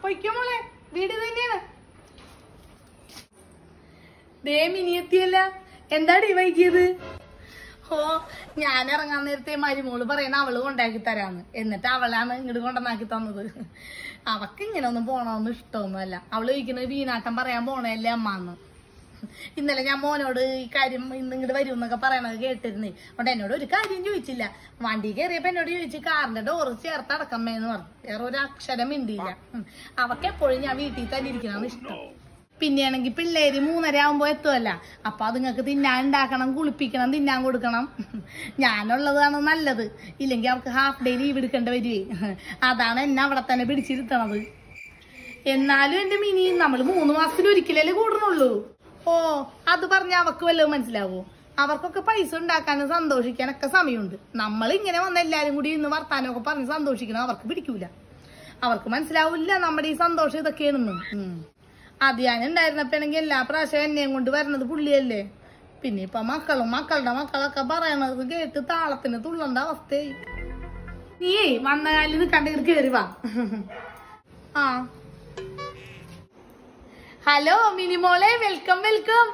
പൊയ്ക്കോ മോളെ വീട് ഇത് തന്നെയാണ് ദേ മിനി എത്തിയല്ല എന്താടി വൈകിയത് ഓ ഞാൻ ഇറങ്ങാൻ നേരത്തെ മരുമോള് പറയണ അവള് കൊണ്ടാക്കി തരാന്ന് എന്നിട്ട് അവളാണ് ഇങ്ങോട്ട് കൊണ്ടുവന്നാക്കി തന്നത് അവക്ക് ഇങ്ങനെ ഒന്നും പോണോന്നും ഇഷ്ടമൊന്നുമല്ല അവള് ചോദിക്കുന്നത് വീണാട്ടം പറയാൻ പോണല്ലേ അമ്മാന്ന് ഇന്നലെ ഞാൻ മോനോട് ഈ കാര്യം ഇന്ന് ഇങ്ങോട്ട് വരും എന്നൊക്കെ പറയണത് കേട്ടിരുന്നേ അതുകൊണ്ട് എന്നോട് ഒരു കാര്യം ചോദിച്ചില്ല വണ്ടി കയറിയപ്പോ എന്നോട് ചോദിച്ചു കാറിന്റെ ഡോറ് ചേർത്ത് അടക്കമ്മേന്ന് പറഞ്ഞു വേറെ ഒരു അക്ഷരം മിണ്ടിയില്ല ഉം. അവക്ക് എപ്പോഴും ഞാൻ വീട്ടിൽ തന്നെ ഇരിക്കണമെന്ന് ഇഷ്ടം പിന്നെയാണെങ്കിൽ പിള്ളേര് മൂന്നര ആവുമ്പോ എത്തുമല്ല അപ്പൊ അതുങ്ങൾക്ക് തിന്നാൻ ഉണ്ടാക്കണം കുളിപ്പിക്കണം തിന്നാൻ കൊടുക്കണം ഞാനുള്ളതാണ് നല്ലത് ഇല്ലെങ്കിൽ അവർക്ക് ഹാഫ് ഡേ ലീവ് എടുക്കേണ്ടി വരുവേ അതാണ് എന്നെ അവിടെ തന്നെ പിടിച്ചിരുത്തണത് എന്നാലും എന്റെ മിനി നമ്മൾ മൂന്ന് മാസത്തിൽ ഒരിക്കലല്ലേ കൂടണുള്ളൂ ഓ അത് പറഞ്ഞ അവക്ക് വല്ലതും മനസ്സിലാവോ അവർക്കൊക്കെ പൈസ ഉണ്ടാക്കാനും സന്തോഷിക്കാനൊക്കെ സമയമുണ്ട് നമ്മൾ ഇങ്ങനെ വന്ന എല്ലാരും കൂടി ഇന്ന് വർത്താനമൊക്കെ പറഞ്ഞ് സന്തോഷിക്കണം അവർക്ക് പിടിക്കൂല അവർക്ക് മനസ്സിലാവില്ല നമ്മുടെ ഈ സന്തോഷം ഇതൊക്കെയാണെന്ന് ഉം. അത് ഞാൻ ഉണ്ടായിരുന്നപ്പോണെങ്കിൽ എല്ലാ പ്രാവശ്യം എന്നെയും കൊണ്ട് വരണത് പുള്ളിയല്ലേ പിന്നെ ഇപ്പൊ മക്കളും മക്കളുടെ മക്കളൊക്കെ പറയണത് കേട്ട് താളത്തിന് തുള്ളണ്ട അവസ്ഥയായി നീയേ വന്ന കാലിൽ നിൽക്കണ്ട കയറി വാ ആ ഹലോ മിനിമോളെ വെൽക്കം വെൽക്കം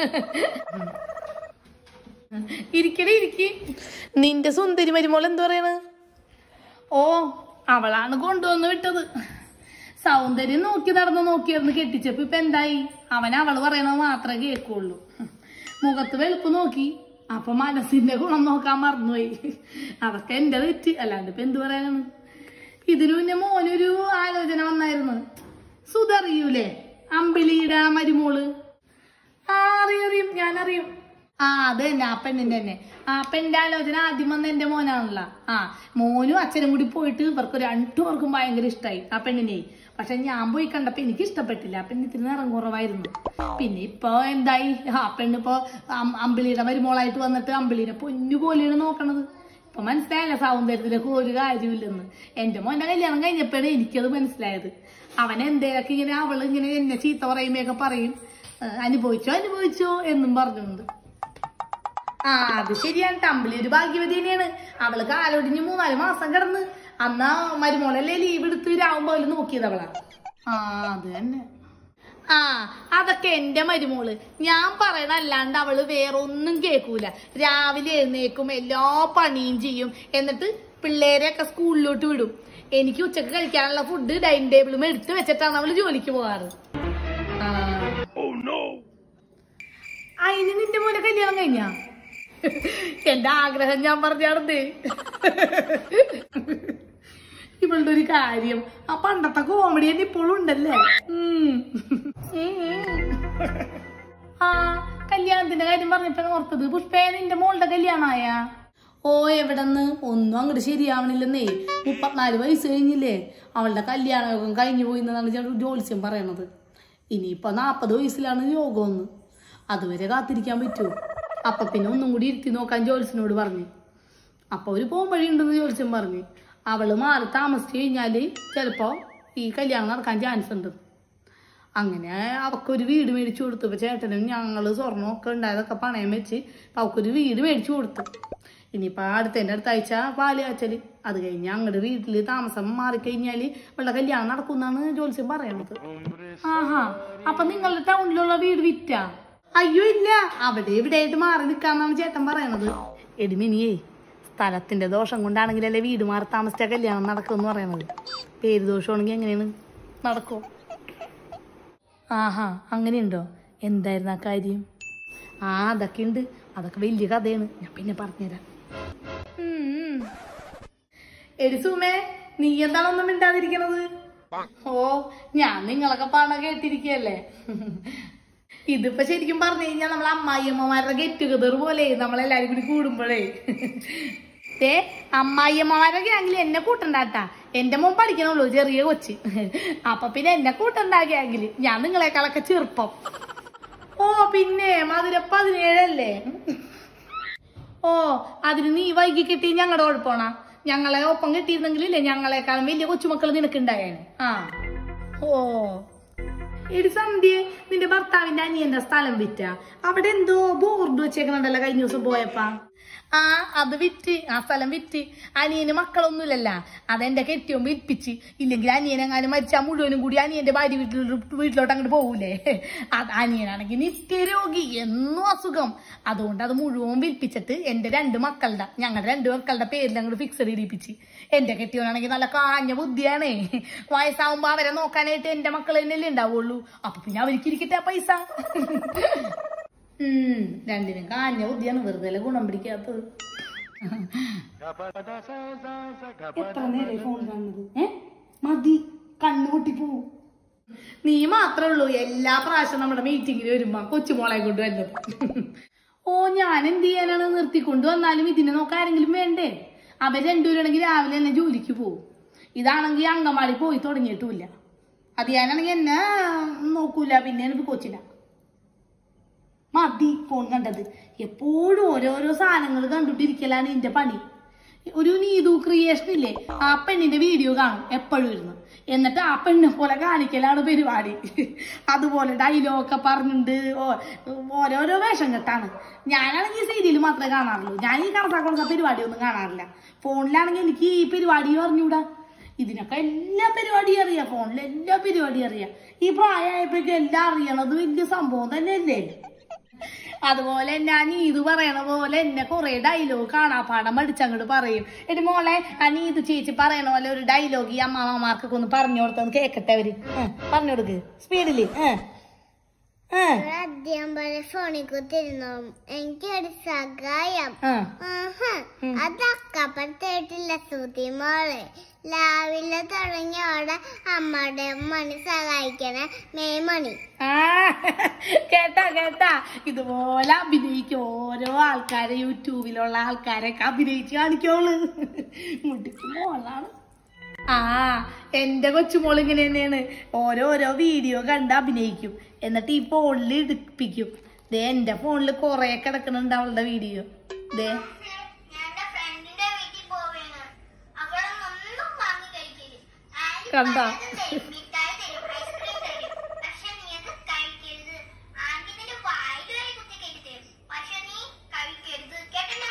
ഇരിക്കടി ഇരിക്കി നിന്റെ സുന്ദരി മരുമോൾ എന്തു പറയണ് ഓ അവളാണ് കൊണ്ടുവന്ന് വിട്ടത് സൗന്ദര്യം നോക്കി നടന്ന് നോക്കിയിരുന്ന് കെട്ടിച്ചപ്പോ ഇപ്പൊ എന്തായി അവൻ അവള് പറയണത് മാത്രമേ കേൾക്കുള്ളൂ മുഖത്ത് വെളുപ്പ് നോക്കി അപ്പൊ മനസ്സിന്റെ ഗുണം നോക്കാൻ മറന്നുപോയി അതൊക്കെ എന്റെ തെറ്റ് അല്ലാണ്ട് ഇപ്പൊ എന്ത് പറയാനാണ് ഇതിനു പിന്നെ മോനൊരു ആലോചന വന്നായിരുന്നു സുതറിയൂലേ അമ്പിളിയുടെ ആ മരുമോള് ആ അറിയും അറിയും ഞാൻ അറിയും ആ അത് തന്നെ ആ പെണ്ണിന്റെ തന്നെ ആ പെണ്ണിന്റെ ആലോചന ആദ്യം വന്ന എന്റെ മോനാണല്ലോ ആ മോനും അച്ഛനും കൂടി പോയിട്ട് ഇവർക്ക് രണ്ടു പേർക്കും ഭയങ്കര ഇഷ്ടമായി ആ പെണ്ണിനെ പക്ഷെ ഞാൻ പോയി കണ്ടപ്പോ എനിക്ക് ഇഷ്ടപ്പെട്ടില്ല ആ പെണ്ണിന് ഇത്തിരി നിറം കുറവായിരുന്നു പിന്നെ ഇപ്പൊ എന്തായി ആ പെണ്ണിപ്പോ അം- അമ്പിളിയുടെ മരുമോളായിട്ട് വന്നിട്ട് അമ്പിളിനെ പൊന്നു പോലെയാണ് നോക്കണത് ഇപ്പൊ മനസ്സിലായില്ല സൗന്ദര്യത്തിലൊക്കെ ഒരു കാര്യമില്ലെന്ന് എന്റെ മോന്റെ കല്യാണം കഴിഞ്ഞപ്പോഴാണ് എനിക്കത് മനസ്സിലായത് അവൻ എന്തേലൊക്കെ ഇങ്ങനെ അവള് ഇങ്ങനെ എന്നെ ചീത്ത പറയുമ്പോഴൊക്കെ പറയും "ഏഹ്, അനുഭവിച്ചോ അനുഭവിച്ചോ എന്നും പറഞ്ഞുകൊണ്ട് ആ അത് ശരിയാണ് തമ്പിളി ഒരു ഭാഗ്യവതി തന്നെയാണ് അവള് കാലൊടിഞ്ഞ് മൂന്നാല് മാസം കിടന്ന് അന്നാ മരുമോളല്ലേ ലീവ് എടുത്ത് രാവും പോലെ നോക്കിയത് അവളാ ആ അത് തന്നെ ആ അതൊക്കെ എന്റെ മരുമോള് ഞാൻ പറയണ അല്ലാണ്ട് അവള് വേറെ ഒന്നും കേൾക്കൂല രാവിലെ എഴുന്നേക്കും എല്ലാ പണിയും ചെയ്യും എന്നിട്ട് പിള്ളേരെയൊക്കെ സ്കൂളിലോട്ട് വിടും എനിക്ക് ഉച്ചക്ക് കഴിക്കാനുള്ള ഫുഡ് ഡൈനിങ് ടേബിളും എടുത്ത് വെച്ചിട്ടാണ് അവള് ജോലിക്ക് പോകാറ് ആ അതിന് നിന്റെ മോനെ കല്യാണം കഴിഞ്ഞാ എന്റെ ആഗ്രഹം ഞാൻ പറഞ്ഞാടേ ഇവളുടെ ഒരു കാര്യം ആ പണ്ടത്തെ കോമഡി തന്നെ ഇപ്പോഴും ഉണ്ടല്ലേ ഉം. ഉം. ആ കല്യാണത്തിന്റെ കാര്യം പറഞ്ഞിട്ടാണ് ഓർത്തത് പുഷ്പേ നിന്റെ മോളുടെ കല്യാണമായ ഓ എവിടെന്ന് ഒന്നും അങ്ങോട്ട് ശരിയാവണില്ലെന്നേ മുപ്പത്തിനാല് വയസ്സ് കഴിഞ്ഞില്ലേ അവളുടെ കല്യാണമൊക്കെ കഴിഞ്ഞു പോയി എന്നാണ് ഞാൻ ജോത്സ്യം പറയണത് ഇനിയിപ്പോ നാപ്പത് വയസ്സിലാണ് യോഗമെന്ന് അതുവരെ കാത്തിരിക്കാൻ പറ്റുമോ അപ്പൊ പിന്നെ ഒന്നും കൂടി ഇരുത്തി നോക്കാൻ ജോത്സ്യനോട് പറഞ്ഞു അപ്പൊ ഒരു പോകുമ്പഴി ഉണ്ടെന്ന് ജോത്സ്യം പറഞ്ഞു അവള് മാറി താമസിച്ചു കഴിഞ്ഞാല് ചിലപ്പോ ഈ കല്യാണം നടക്കാൻ ചാൻസ് ഉണ്ട് അങ്ങനെ അവക്കൊരു വീട് മേടിച്ചു കൊടുത്തു ഇപ്പൊ ചേട്ടനും ഞങ്ങള് സ്വർണ്ണമൊക്കെ ഉണ്ടായതൊക്കെ പണയം വെച്ച് ഇപ്പൊ അവക്കൊരു വീട് മേടിച്ചു കൊടുത്തു ഇനിയിപ്പൊ അടുത്തതിന്റെ അടുത്ത ആഴ്ച പാല് കാച്ചല് അത് കഴിഞ്ഞ് അങ്ങോട്ട് വീട്ടില് താമസം മാറിക്കഴിഞ്ഞാല് അവളുടെ കല്യാണം നടക്കുന്നാണ് ജോത്സ്യം പറയണത് ആഹാ അപ്പൊ നിങ്ങളുടെ ടൗണിലുള്ള വീട് വിറ്റാ അയ്യോ ഇല്ല അവിടെ ഇവിടെ ആയിട്ട് മാറി നിക്കാന്നാണ് ചേട്ടൻ പറയണത് എടിമിനിയേ സ്ഥലത്തിന്റെ ദോഷം കൊണ്ടാണെങ്കിലല്ലേ വീട് മാറി താമസിച്ച കല്യാണം നടക്കുമെന്ന് പറയണത് പേര് ദോഷമാണെങ്കിൽ എങ്ങനെയാണ് നടക്കും ആഹാ അങ്ങനെയുണ്ടോ എന്തായിരുന്നു ആ കാര്യം ആ അതൊക്കെ ഉണ്ട് അതൊക്കെ വലിയ കഥയാണ് ഞാൻ പിന്നെ പറഞ്ഞുതരാം ഉം. എടി സുമേ നീ എന്താണ് ഒന്നും മിണ്ടാതിരിക്കണത് ഓ ഞാൻ നിങ്ങളൊക്കെ പറഞ്ഞ കേട്ടിരിക്കല്ലേ ഇതിപ്പോ ശരിക്കും പറഞ്ഞു കഴിഞ്ഞാൽ നമ്മളെ അമ്മായിയമ്മമാരുടെ ഗെറ്റ് ടുഗദർ പോലെ നമ്മളെല്ലാരും കൂടി കൂടുമ്പോഴേ ഏ അമ്മായിയമ്മമാരുടെ ഗ്യാങ്ങിൽ എന്നെ കൂട്ടണ്ടാട്ടാ എന്റെ മോൻ പഠിക്കണുള്ളൂ ചെറിയ കൊച്ച് അപ്പൊ പിന്നെ എന്നെ കൂട്ടണ്ട ഗ്യാങ്ങില് ഞാൻ നിങ്ങളെക്കാളൊക്കെ ചെറുപ്പം ഓ പിന്നെ മധുര പതിനേഴല്ലേ ഓ അതിന് നീ വൈകി കിട്ടി ഞങ്ങളുടെ കുഴപ്പമാണോ ഞങ്ങളെ ഒപ്പം കിട്ടിയിരുന്നെങ്കിലില്ലേ ഞങ്ങളെക്കാളും വലിയ കൊച്ചുമക്കൾ നിനക്കുണ്ടായേനെ ആ ഓ എടി സന്ധ്യ നിന്റെ ഭർത്താവിന്റെ അനിയന്റെ സ്ഥലം വിറ്റ അവിടെ എന്തോ ബോർഡ് വെച്ചേക്കണുണ്ടല്ലോ കഴിഞ്ഞ ദിവസം പോയപ്പാ ആ അത് വിറ്റ് ആ സ്ഥലം വിറ്റ് അനിയന് മക്കളൊന്നുമില്ലല്ല അതെന്റെ കെട്ടിയോൻ വിൽപ്പിച്ച് ഇല്ലെങ്കിൽ അനിയനെങ്ങാനും മരിച്ചാൽ മുഴുവനും കൂടി അനിയന്റെ ഭാര്യ വീട്ടിൽ വീട്ടിലോട്ട് അങ്ങോട്ട് പോകൂലേ അത് അനിയനാണെങ്കിൽ നിത്യരോഗി എന്നും അസുഖം അതുകൊണ്ട് അത് മുഴുവൻ വിൽപ്പിച്ചിട്ട് എന്റെ രണ്ട് മക്കളുടെ ഞങ്ങളുടെ രണ്ട് മക്കളുടെ പേരിൽ അങ്ങോട്ട് ഫിക്സഡ് ഇടിപ്പിച്ച് എന്റെ കെട്ടിയോനാണെങ്കിൽ നല്ല കാഞ്ഞ ബുദ്ധിയാണേ വയസ്സാവുമ്പോ അവരെ നോക്കാനായിട്ട് എന്റെ മക്കൾ തന്നെയല്ലേ ഉണ്ടാവുള്ളൂ അപ്പൊ പിന്നെ അവർക്ക് ഇരിക്കട്ടെ ആ പൈസ ഉം രണ്ടിനും കാഞ്ഞ ബുദ്ധിയാണ് വെറുതെ ഗുണം പിടിക്കാത്തത് എത്ര നേരം ഫോൺ കാണുന്നത് ഏ മതി കണ്ണു പൊട്ടിപ്പോവും നീ മാത്രമേ ഉള്ളൂ എല്ലാ പ്രാവശ്യം നമ്മുടെ മീറ്റിങ്ങിൽ വരുമ്പോ കൊച്ചുമോളെ കൊണ്ട് വരുന്നത് ഓ ഞാൻ എന്ത് ചെയ്യാനാണ് നിർത്തിക്കൊണ്ട് വന്നാലും ഇതിനെ നോക്കാൻ ആരെങ്കിലും വേണ്ടേ അവർ രണ്ടുപേരാണെങ്കിൽ രാവിലെ തന്നെ ജോലിക്ക് പോവും ഇതാണെങ്കിൽ അങ്കമാടി പോയി തുടങ്ങിയിട്ടുമില്ല അത് ഞാനാണെങ്കിൽ എന്നെ നോക്കൂല പിന്നെ എനിക്ക് കൊച്ചിന മതി ഫോൺ കണ്ടത് എപ്പോഴും ഓരോരോ സാധനങ്ങൾ കണ്ടിട്ടിരിക്കലാണ് എന്റെ പണി ഒരു നീതു ക്രിയേഷൻ ഇല്ലേ ആ പെണ്ണിന്റെ വീഡിയോ കാണും എപ്പോഴും ഇരുന്ന് എന്നിട്ട് ആ പെണ്ണെ പോലെ കാണിക്കലാണ് പരിപാടി അതുപോലെ ഡയലോഗൊക്കെ പറഞ്ഞിട്ടുണ്ട് ഓ- ഓരോരോ വേഷം കെട്ടാണ് ഞാനാണെങ്കിൽ സീരിയൽ മാത്രമേ കാണാറുള്ളൂ ഞാൻ ഈ കണക്കാക്കുന്ന പരിപാടിയൊന്നും കാണാറില്ല ഫോണിലാണെങ്കിൽ എനിക്ക് ഈ പരിപാടി പറഞ്ഞൂടാ ഇതിനൊക്കെ എല്ലാ പരിപാടിയും അറിയാം ഫോണിൽ എല്ലാ പരിപാടിയും അറിയാം ഈ പ്രായമായപ്പോഴേക്കും എല്ലാം അറിയണത് വലിയ സംഭവം തന്നെയല്ലേ അതുപോലെ ഞാൻ ഇത് പറയണ പോലെ എന്നെ കുറെ ഡയലോഗ് കാണാപ്പാടം പഠിച്ചങ്ങോട്ട് പറയും എടി മോളെ ആ നീത് ചേച്ചി പറയണ പോലെ ഒരു ഡയലോഗ് ഈ അമ്മാമ്മമാർക്കൊക്കെ ഒന്ന് പറഞ്ഞു കൊടുത്തൊന്ന് കേക്കട്ടെ അവര് ഏ, പറഞ്ഞു കൊടുക്ക് സ്പീഡില് ഏഹ് ഏഹ് ആദ്യം പോലെ ഫോണിൽ കുത്തിരുന്നു എനിക്കൊരു സഹായം ആഹാ, അതക്കപ്പുറത്തായിട്ടില്ല സുതി മോളെ രാവിലെ തുടങ്ങിയോടെ അമ്മയുടെ മണി സഹായിക്കണ മെയ് മണി ആ കേട്ടാ കേട്ടാ ഇതുപോലെ അഭിനയിക്കും ഓരോ ആൾക്കാരെ യൂട്യൂബിലുള്ള ആൾക്കാരൊക്കെ അഭിനയിച്ച് കാണിക്കോള് മുടിക്ക് മോളാണ് ആ എന്റെ കൊച്ചുമോൾ ഇങ്ങനെ തന്നെയാണ് ഓരോരോ വീഡിയോ കണ്ട് അഭിനയിക്കും എന്നിട്ട് ഈ ഫോണിൽ എടുപ്പിക്കും ദേ എന്റെ ഫോണിൽ കൊറേ കിടക്കുന്നുണ്ട് അവളുടെ വീഡിയോ ദേ എന്റെ ഫ്രണ്ടിന്റെ വീട്ടിൽ പോവുകയാണ് അവിടെ ഒന്നും വാങ്ങി കഴിക്കരുത് ആരും കണ്ടാ? പലതും തരും, മിഠായി തരും, ഐസ്ക്രീം തരും. പക്ഷെ നീ അത് കഴിക്കരുത്. ആന്റി നിന്റെ വായിൽ വരെ കുത്തി കയറ്റി തരും. പക്ഷെ നീ കഴിക്കരുത്. കേട്ടല്ലോ?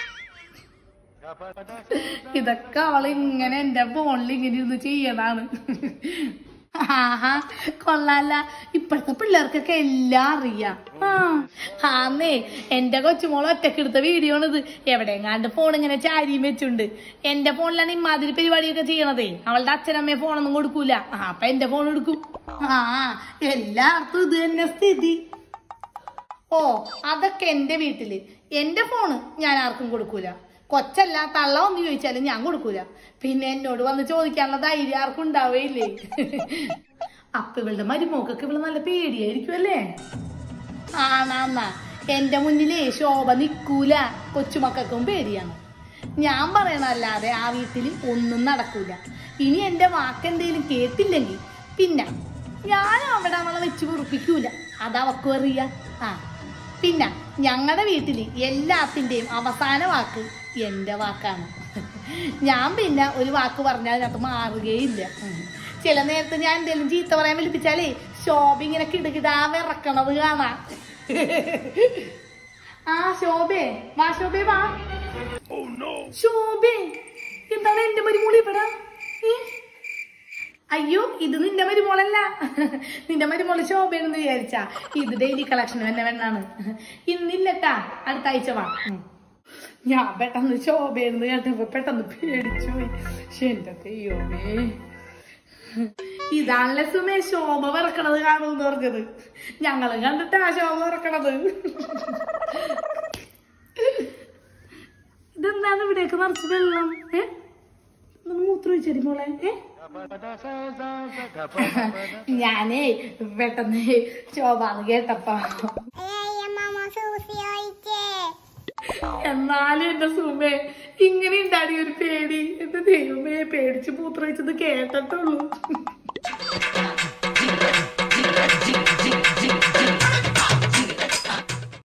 ഇതൊക്കെ അവൾ ഇങ്ങനെ എന്റെ ഫോണിൽ ഇങ്ങനെ ഇരുന്ന് ചെയ്യണതാണ് ആഹാ കൊള്ളാല ഇപ്പോഴത്തെ പിള്ളേർക്കൊക്കെ എല്ലാം അറിയാം ആ ആന്നേ എന്റെ കൊച്ചുമോൾ ഒറ്റക്ക് എടുത്ത വീഡിയോ ആണിത് എവിടെയെങ്ങാണ്ട് ഫോൺ ഇങ്ങനെ ചാരിയും വെച്ചുണ്ട് എന്റെ ഫോണിലാണ് ഇമാതിരി പരിപാടിയൊക്കെ ചെയ്യണതേ അവളുടെ അച്ഛനമ്മയെ ഫോണൊന്നും കൊടുക്കൂല ആ അപ്പൊ എന്റെ ഫോൺ എടുക്കും ആ എല്ലാവർക്കും ഇത് തന്നെ സ്ഥിതി ഓ അതൊക്കെ എന്റെ വീട്ടില് എന്റെ ഫോണ് ഞാൻ ആർക്കും കൊടുക്കൂല കൊച്ചല്ല തള്ള ഒന്ന് ചോദിച്ചാലും ഞാൻ കൊടുക്കൂല പിന്നെ എന്നോട് വന്ന് ചോദിക്കാനുള്ള ധൈര്യം ആർക്കും ഉണ്ടാവേയില്ലേ അപ്പൊ ഇവളുടെ മരുമോക്കൊക്കെ ഇവള് നല്ല പേടിയായിരിക്കും അല്ലേ ആണാന്നാ എന്റെ മുന്നിലേ ശോഭ നിക്കൂല കൊച്ചുമക്കൾക്കും പേടിയാണ് ഞാൻ പറയണല്ലാതെ ആ വീട്ടിൽ ഒന്നും നടക്കൂല ഇനി എന്റെ വാക്കെന്തേലും കേട്ടില്ലെങ്കിൽ പിന്നെ ഞാൻ അവിടെ അവളെ വെച്ച് കുറിപ്പിക്കൂല അതവക്കും അറിയാ ആ പിന്നെ ഞങ്ങളുടെ വീട്ടില് എല്ലാത്തിന്റെയും അവസാന വാക്ക് എന്റെ വാക്കാണ് ഞാൻ പിന്നെ ഒരു വാക്ക് പറഞ്ഞാൽ അതിനകത്ത് മാറുകയില്ല ഉം. ചില നേരത്ത് ഞാൻ എന്തെങ്കിലും ചീത്ത പറയാൻ വിളിപ്പിച്ചാലേ ശോഭ ഇങ്ങനെ കിടുകിടാ വിറക്കണത് കാണാം ആ ശോഭേ വാ ശോഭേ വാ ശോഭേ എന്താണ് എന്റെ മരുമോളി ഇവിടെ ഏ? അയ്യോ ഇത് നിന്റെ മരുമോളല്ല നിന്റെ മരുമോള് ശോഭയെന്ന് വിചാരിച്ചാ ഇത് ഡെയിലി കളക്ഷൻ തന്നെ വേണ്ടാണ് ഇന്നില്ലട്ടാ അടുത്ത ആഴ്ച വാ ഉം. ഞാൻ പെട്ടെന്ന് ശോഭയെന്ന് കേട്ടപ്പോ പെട്ടെന്ന് പേടിച്ചു പോയി പക്ഷെ എന്റെ ദൈവമേ ഇതാണല്ലേ സുമേ ശോഭ വിറക്കണത് കാണുമെന്ന് പറഞ്ഞത് ഞങ്ങളും കണ്ടിട്ടാ ശോഭ വിറക്കണത് ഇതെന്താണ് ഇവിടേക്ക് നിറച്ച് വെള്ളം ഏ ഒന്ന് മൂത്രമൊഴിച്ചടി മോളെ ഏ ഞാനേ പെട്ടെന്ന് ശോഭാന്ന് കേട്ടപ്പോ ഏയ് അമ്മാമ സൂസി ഒഴിച്ചേ. എന്നാലും എന്റെ സുമേ ഇങ്ങനെ ഉണ്ടാടി ഒരു പേടി എന്റെ ദൈവമേ പേടിച്ച് മൂത്രമൊഴിച്ചത് കേട്ടിട്ടുള്ളൂ